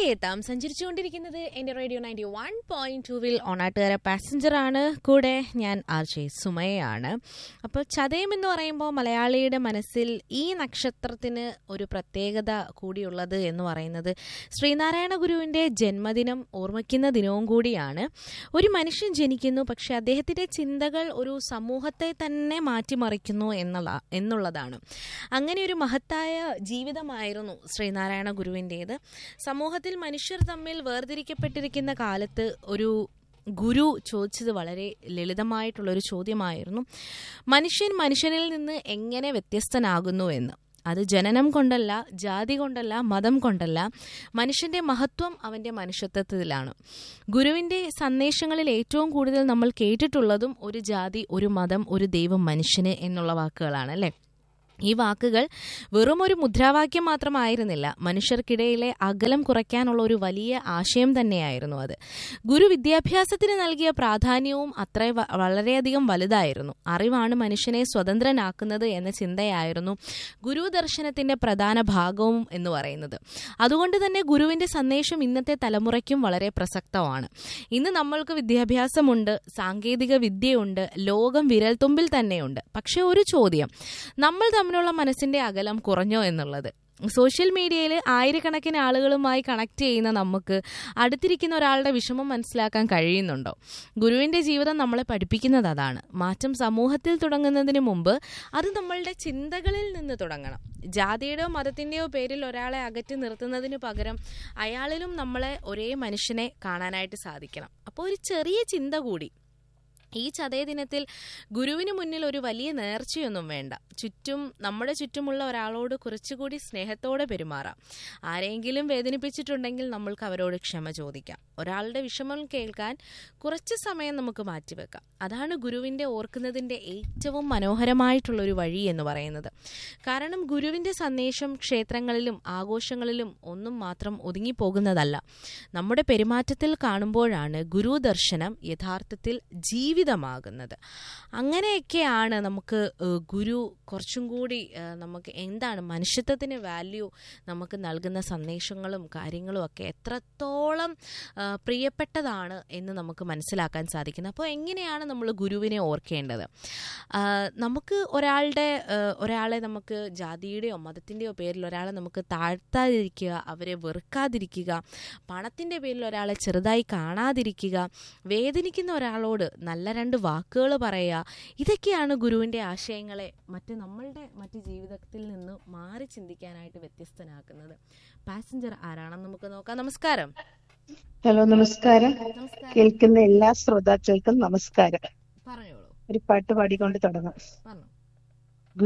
എത്താം സഞ്ചരിച്ചുകൊണ്ടിരിക്കുന്നത് എൻ്റെ radio ninety one point ടൂവിൽ ഓണാട്ടുകാര പാസഞ്ചർ ആണ് കൂടെ ഞാൻ ആർ ജെ സുമയാണ് അപ്പോൾ ചതയം എന്ന് പറയുമ്പോൾ മലയാളിയുടെ മനസ്സിൽ ഈ നക്ഷത്രത്തിന് ഒരു പ്രത്യേകത കൂടിയുള്ളത് എന്ന് പറയുന്നത് ശ്രീനാരായണ ഗുരുവിൻ്റെ ജന്മദിനം ഓർമ്മിക്കുന്ന ദിനവും കൂടിയാണ് ഒരു മനുഷ്യൻ ജനിക്കുന്നു പക്ഷെ അദ്ദേഹത്തിൻ്റെ ചിന്തകൾ ഒരു സമൂഹത്തെ തന്നെ മാറ്റിമറിക്കുന്നു എന്നുള്ള എന്നുള്ളതാണ് അങ്ങനെ ഒരു മഹത്തായ ജീവിതമായിരുന്നു ശ്രീനാരായണ ഗുരുവിൻ്റേത് സമൂഹത്തിൽ മനുഷ്യർ തമ്മിൽ വേർതിരിക്കപ്പെട്ടിരിക്കുന്ന കാലത്ത് ഒരു ഗുരു ചോദിച്ചത് വളരെ ലളിതമായിട്ടുള്ള ഒരു ചോദ്യമായിരുന്നു മനുഷ്യൻ മനുഷ്യനിൽ നിന്ന് എങ്ങനെ വ്യത്യസ്തനാകുന്നു എന്ന് അത് ജനനം കൊണ്ടല്ല ജാതി കൊണ്ടല്ല മതം കൊണ്ടല്ല മനുഷ്യന്റെ മഹത്വം അവന്റെ മനുഷ്യത്വത്തിലാണ് ഗുരുവിന്റെ സന്ദേശങ്ങളിൽ ഏറ്റവും കൂടുതൽ നമ്മൾ കേട്ടിട്ടുള്ളതും ഒരു ജാതി ഒരു മതം ഒരു ദൈവം മനുഷ്യന് എന്നുള്ള വാക്കുകളാണ് അല്ലേ ഈ വാക്കുകൾ വെറും ഒരു മുദ്രാവാക്യം മാത്രമായിരുന്നില്ല മനുഷ്യർക്കിടയിലെ അകലം കുറയ്ക്കാനുള്ള ഒരു വലിയ ആശയം തന്നെയായിരുന്നു അത് ഗുരു വിദ്യാഭ്യാസത്തിന് നൽകിയ പ്രാധാന്യവും അത്ര വ- വളരെയധികം വലുതായിരുന്നു അറിവാണ് മനുഷ്യനെ സ്വതന്ത്രനാക്കുന്നത് എന്ന ചിന്തയായിരുന്നു ഗുരു ദർശനത്തിന്റെ പ്രധാന ഭാഗവും എന്ന് പറയുന്നത് അതുകൊണ്ട് തന്നെ ഗുരുവിന്റെ സന്ദേശം ഇന്നത്തെ തലമുറയ്ക്കും വളരെ പ്രസക്തമാണ് ഇന്ന് നമ്മൾക്ക് വിദ്യാഭ്യാസമുണ്ട് സാങ്കേതിക വിദ്യയുണ്ട് ലോകം വിരൽത്തുമ്പിൽ തന്നെയുണ്ട് പക്ഷെ ഒരു ചോദ്യം നമ്മൾ തമ്മിലുള്ള മനസ്സിന്റെ അകലം കുറഞ്ഞോ എന്നുള്ളത് സോഷ്യൽ മീഡിയയിൽ ആയിരക്കണക്കിന് ആളുകളുമായി കണക്ട് ചെയ്യുന്ന നമുക്ക് അടുത്തിരിക്കുന്ന ഒരാളുടെ വിഷമം മനസ്സിലാക്കാൻ കഴിയുന്നുണ്ടോ ഗുരുവിന്റെ ജീവിതം നമ്മളെ പഠിപ്പിക്കുന്നത് അതാണ് മാറ്റം സമൂഹത്തിൽ തുടങ്ങുന്നതിന് മുമ്പ് അത് നമ്മളുടെ ചിന്തകളിൽ നിന്ന് തുടങ്ങണം ജാതിയുടെയോ മതത്തിന്റെയോ പേരിൽ ഒരാളെ അകറ്റി നിർത്തുന്നതിന് പകരം അയാളിലും നമ്മളെ ഒരേ മനുഷ്യനെ കാണാനായിട്ട് സാധിക്കണം അപ്പോൾ ഒരു ചെറിയ ചിന്ത കൂടി ഈ ചതയ ദിനത്തിൽ ഗുരുവിന് മുന്നിൽ ഒരു വലിയ നേർച്ചയൊന്നും വേണ്ട ചുറ്റും നമ്മുടെ ചുറ്റുമുള്ള ഒരാളോട് കുറച്ചുകൂടി സ്നേഹത്തോടെ പെരുമാറാം ആരെങ്കിലും വേദനിപ്പിച്ചിട്ടുണ്ടെങ്കിൽ നമ്മൾക്ക് അവരോട് ക്ഷമ ചോദിക്കാം ഒരാളുടെ വിഷമം കേൾക്കാൻ കുറച്ച് സമയം നമുക്ക് മാറ്റിവെക്കാം അതാണ് ഗുരുവിന്റെ ഓർക്കുന്നതിന്റെ ഏറ്റവും മനോഹരമായിട്ടുള്ള ഒരു വഴി എന്ന് പറയുന്നത് കാരണം ഗുരുവിന്റെ സന്ദേശം ക്ഷേത്രങ്ങളിലും ആഘോഷങ്ങളിലും ഒന്നും മാത്രം ഒതുങ്ങിപ്പോകുന്നതല്ല നമ്മുടെ പെരുമാറ്റത്തിൽ കാണുമ്പോഴാണ് ഗുരു ദർശനം യഥാർത്ഥത്തിൽ ജീവിതമാകുന്നത് അങ്ങനെയൊക്കെയാണ് നമുക്ക് ഏഹ്, ഗുരു കുറച്ചും കൂടി ഏഹ്, നമുക്ക് എന്താണ് മനുഷ്യത്വത്തിന് വാല്യൂ നമുക്ക് നൽകുന്ന സന്ദേശങ്ങളും കാര്യങ്ങളും ഒക്കെ എത്രത്തോളം ഏഹ്, പ്രിയപ്പെട്ടതാണ് എന്ന് നമുക്ക് മനസ്സിലാക്കാൻ സാധിക്കുന്നത് അപ്പോൾ എങ്ങനെയാണ് നമ്മൾ ഗുരുവിനെ ഓർക്കേണ്ടത് ആഹ്, നമുക്ക് ഒരാളുടെ ഏഹ്, ഒരാളെ നമുക്ക് ജാതിയുടെയോ മതത്തിൻ്റെയോ പേരിൽ ഒരാളെ നമുക്ക് താഴ്ത്താതിരിക്കുക അവരെ വെറുക്കാതിരിക്കുക പണത്തിൻ്റെ പേരിൽ ഒരാളെ ചെറുതായി കാണാതിരിക്കുക വേദനിക്കുന്ന ഒരാളോട് നല്ല രണ്ട് വാക്കുകൾ പറയുക ഇതൊക്കെയാണ് ഗുരുവിൻ്റെ ആശയങ്ങളെ മറ്റ് നമ്മളുടെ മറ്റ് ജീവിതത്തിൽ നിന്ന് മാറി ചിന്തിക്കാനായിട്ട് വ്യത്യസ്തനാക്കുന്നത് പാസഞ്ചർ ആരാണെന്ന് നമുക്ക് നോക്കാം നമസ്കാരം ഹലോ നമസ്കാരം നമസ്കാരം കേൾക്കുന്ന എല്ലാ ശ്രോതാക്കൾക്കും നമസ്കാരം പറഞ്ഞോളൂ ഒരു പാട്ട് പാടിക്കൊണ്ട് തുടങ്ങാം പറഞ്ഞു